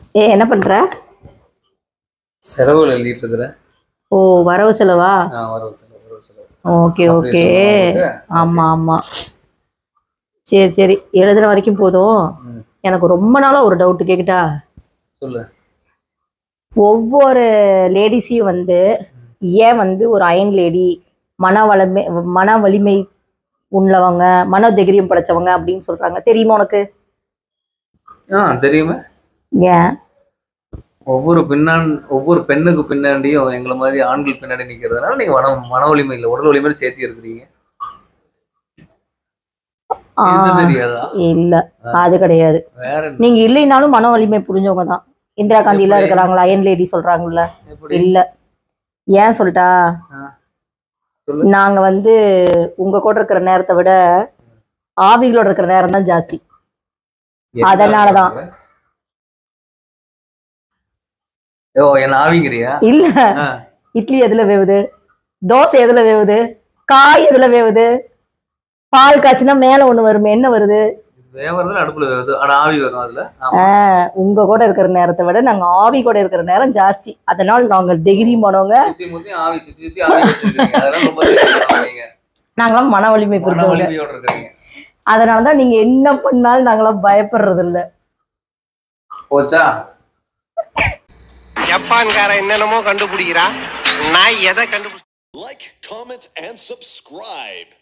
ஏ என்ன பண்ற செலவுகள் எழுதிட்டு இருக்கிறேன் ஓ வரவு செலவா நான் வரவு செலவு வரவு செலவு ஓகே ஓகே சொல்லுவாங்க ஆமா ஆமா சரி சரி எழுதுன வரைக்கும் போதும் ம். எனக்கு ரொம்ப நாளா ஒரு டவுட் கேக்குட்டா சொல்லு ஒவ்வொரு லேடிஸையும் வந்து ஏன் வந்து ஒரு அயன் லேடி மன வலிமை மன வலிமை உள்ளவங்க மன தைரியம் படைச்சவங்க அப்படின்னு சொல்றாங்க தெரியுமா உனக்கு ஆ தெரியுமே ஏன் ஒவ்வொரு பின்னான் ஒவ்வொரு பெண்ணுக்கு பின்னாடியும் எங்களை மாதிரி ஆண்கள் பின்னாடி நிக்கிறதுனால நீங்க மன மன வலிமை இல்லை உடல் வலிமையில சேர்த்து இருக்கிறீங்க ஆ, இது தெரியாதா இல்ல அது கிடையாது வேற என்ன? நீங்க இல்லைனாலும் மன வலிமை புரிஞ்சவங்க தான் இந்திரா காந்தி எல்லாம் எப்படி? இருக்கிறாங்களா அயன் லேடி சொல்றாங்கல்ல எப்படி இல்ல ஏன் சொல்லிட்டா ஆ. சொல்லு. நாங்க வந்து உங்க கூட இருக்கிற நேரத்தை விட ஆவிகளோட இருக்கிற நேரம் தான் ஜாஸ்தி என்ன அதனாலதான். சொல்ற? ஓ என்ன ஆவிங்கிறியா இல்ல ஆ. இட்லி எதுல வேவுது தோசை எதுல வேவுது காய் எதுல வேவுது பால் காய்ச்சினா மேல ஒண்ணு வருமே என்ன வருது வேவறதுல அடுப்புல வேவுது ஆனா ஆவி வரும் அதுல ஆமா. ஆஹ் உங்க கூட இருக்கிற நேரத்தை விட நாங்க ஆவி கூட இருக்கிற நேரம் ஜாஸ்தி அதனால நாங்க தைரியமானவங்க சுத்தி முத்தி ஆவி சுத்தி சுத்தி ஆவி வச்சிருக்கீங்க அதெல்லாம் ரொம்ப தெரியும் நீங்க நாங்களாம் மன வலிமை மன புரிஞ்சவங்க வலிமையோட இருக்கிறீங்க அதனாலதான் நீங்க என்ன பண்ணாலும் நாங்களாம் பயப்படுறது இல்ல போச்சா ஜப்பான்காரன் என்னென்னமோ கண்டுபிடிக்கிறா நான் எதை கண்டுபிடி Like, comment, and subscribe.